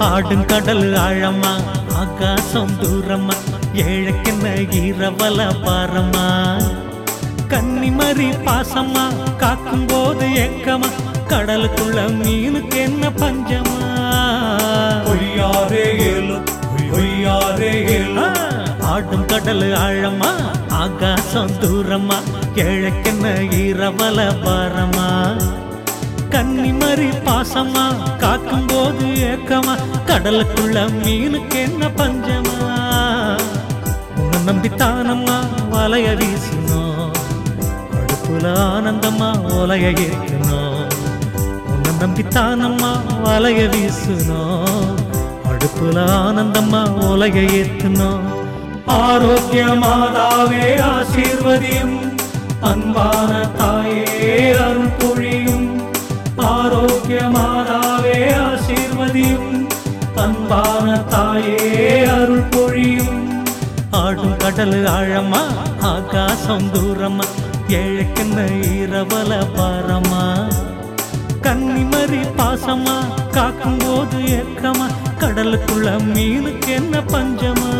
ஆடும் கடல் ஆழமா ஆகாசம் தூரமா ஏழைக்கென்ன இரவல பாரமா கன்னிமரி பாசமா காக்கும் போது ஏக்கமா கடலுக்குள்ள மீனுக்கு என்ன பஞ்சமா ஒய்யாரே ஏலு ஒய்யாரே ஏலு ஆடும் கடல் ஆழமா ஆகாசம் தூரமா ஏழைக்கென்ன இரவல பாரமா கன்னிமரி பாசமா காக்கும் போது ஏக்கமா கடலுக்குள்ள மீனுக்கு என்ன பஞ்சமா உன்னை நம்பித்தானம்மா வலைய வீசணும் அடுப்புல ஆனந்தமா ஓலைய ஏற்றணும் உன்னை நம்பித்தானம்மா வலைய வீசணும் அடுப்புல ஆனந்தமா ஓலைய ஏற்றணும் ஆரோக்கிய மாதாவே ஆசீர்வதியும் அன்பான தாயே அருள் பொழியும் ஆரோக்கிய மாதாவே ஆசீர்வதியும் அன்பான தாயே அருள் பொழியும் ஆடும் கடல் ஆழமா ஆகாசம் தூரமா ஏழைக்கென்ன இரவல பாரமா கன்னிமரி பாசமா காக்கும் போது ஏக்கமா கடலுக்குள்ள மீனுக்கு என்ன பஞ்சமா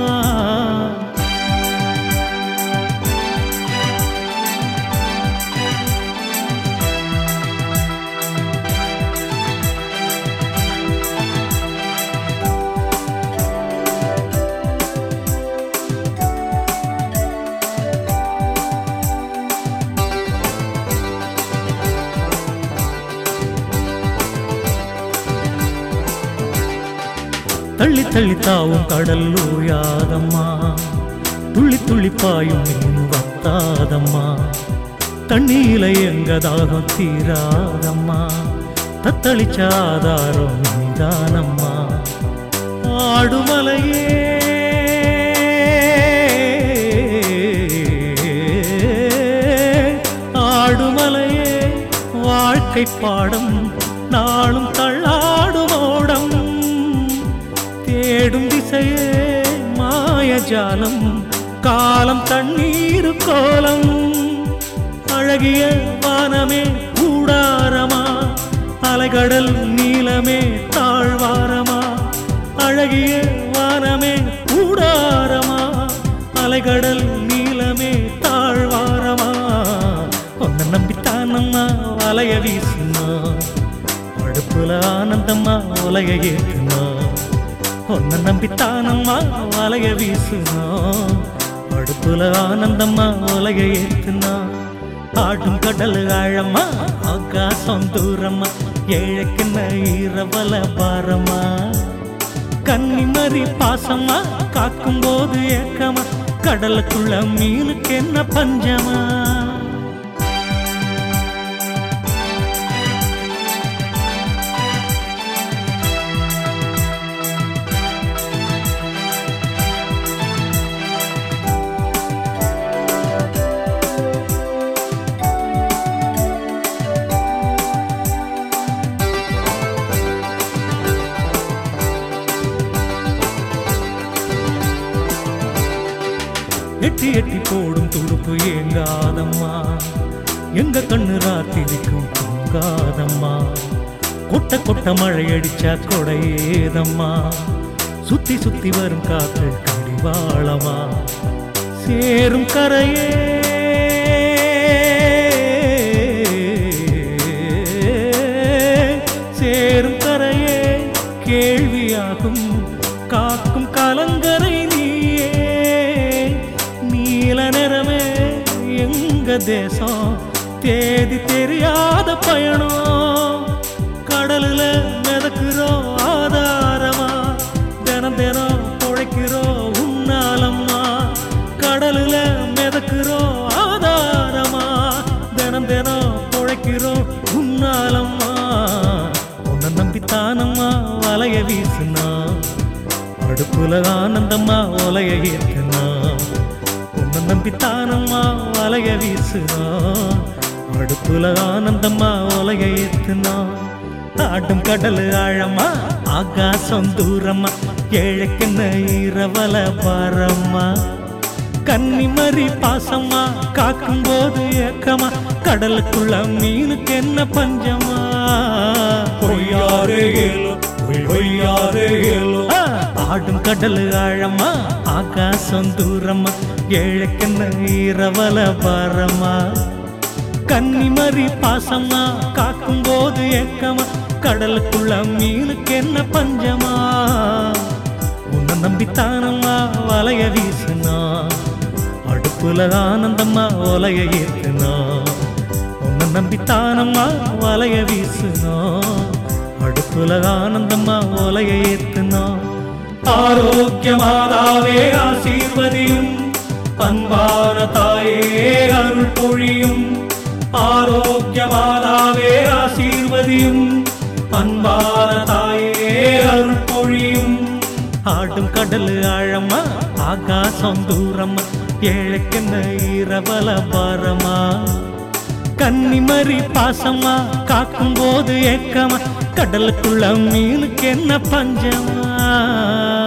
தள்ளி தள்ளி தாவும் கடல் ஓயாதம்மா துள்ளி துள்ளி பாயும் மீன் வத்தாதம்மா தண்ணீல எங்க தாகம் தீராதம்மா தத்தளிச்ச ஆதாரம் நீதானம்மா ஆடுமலையே ஆடுமலையே வாழ்க்கை பாடம் நாளும் தள்ளாடும் ஓடம் தேடும் திசையே மாயஜாலம் காலம் தண்ணீர் கோலம் அழகிய வானமே கூடாரமா அலைகடல் நீலமே தாழ்வாரமா அழகிய வானமே கூடாரமா அலைகடல் நீலமே தாழ்வாரமா உன்னை நம்பித்தானம்மா வலைய வீசுமா அடுப்புல ஆனந்தம்மா உலக ஏற்றுனா உன்னை நம்பித்தானம்மா வலைய வீசுனா அடுப்புல ஆனந்தம்மா உலக ஏற்றுனா ஆடும் கடல் ஆழமா ஆகாசம் தூரமா ஏழைக்குன்ன இரவல பாரமா கன்னிமரி பாசமா காக்கும் போது ஏக்கமா கடலுக்குள்ள மீனுக்கு என்ன பஞ்சமா எட்டி எட்டி போடும் துடுப்பு ஏங்காதம்மா எங்க கண்ணு ராத்திரிக்கும் தூங்காதம்மா கொட்ட கொட்ட மழை அடிச்சா கொடையேதம்மா சுத்தி சுத்தி வரும் காத்து கடிவாளமா சேரும் கரையே சேரும் கரையே கேள்வியாகும் காக்கும் கலங்கரை நீயே நீல நிறமே எங்க தேசம் தேதி தெரியாத பயணம் கடலுல மிதக்குறோம் ஆதாரமா தினம் தினம் பொழைக்கிறோம் உன்னாலம்மா கடலுல மிதக்குறோம் ஆதாரமா தினம் தினம் பொழைக்கிறோம் உன்னாலம்மா உன்னை நம்பித்தானம்மா வலைய வீசுனா அடுப்புல ஆனந்தம்மா ஒலைய ஏற்றுனா உன்னை நம்பித்தானம்மா வலைய வீசுனா அடுப்புல ஆனந்தம்மா ஒலைய ஏற்றுனா ஆடும் கடல் ஆழமா ஆகாசம் தூரமா ஏழைக்குன்ன இரவல பாரம்மா கன்னிமரி பாசமா காக்கும் போது ஏக்கமா கடலுக்குள்ள மீனுக்கு என்ன பஞ்சமா பொய்யாரே ஏலோ தமிழ் கொய்யாதே எல்லோ ஆ, ஆடும் கடல் ஆழமா ஆகாசம் தூரமா ஏழைக்கென்ன இரவல பரமா கன்னிமரி பாசமா காக்கும் போது ஏக்கமா கடலுக்குள்ள மீனுக்கு என்ன பஞ்சமா உன்னை நம்பித்தானம்மா வலைய வீசுனா அடுப்புல ஆனந்தம்மா ஒலைய ஏத்துனா உன்னை நம்பித்தானம்மா வலைய வீசுனா அடுப்புல ஆனந்தம்மா ஒலைய ஏத்துனா ஆரோக்கிய மாதாவே ஆசீர்வதியும் அன்பான தாயே அருள் பொழியும் ஆரோக்கிய மாதாவே ஆசீர்வதியும் அன்பான தாயே அருள் பொழியும் ஆடும் கடல் ஆழமா ஆகாசம் தூரமா ஏழைக்கென்ன இரவல பாரமா கன்னிமரி பாசமா காக்கும் போது ஏக்கமா கடலுக்குள்ள மீனுக்கு என்ன பஞ்சமா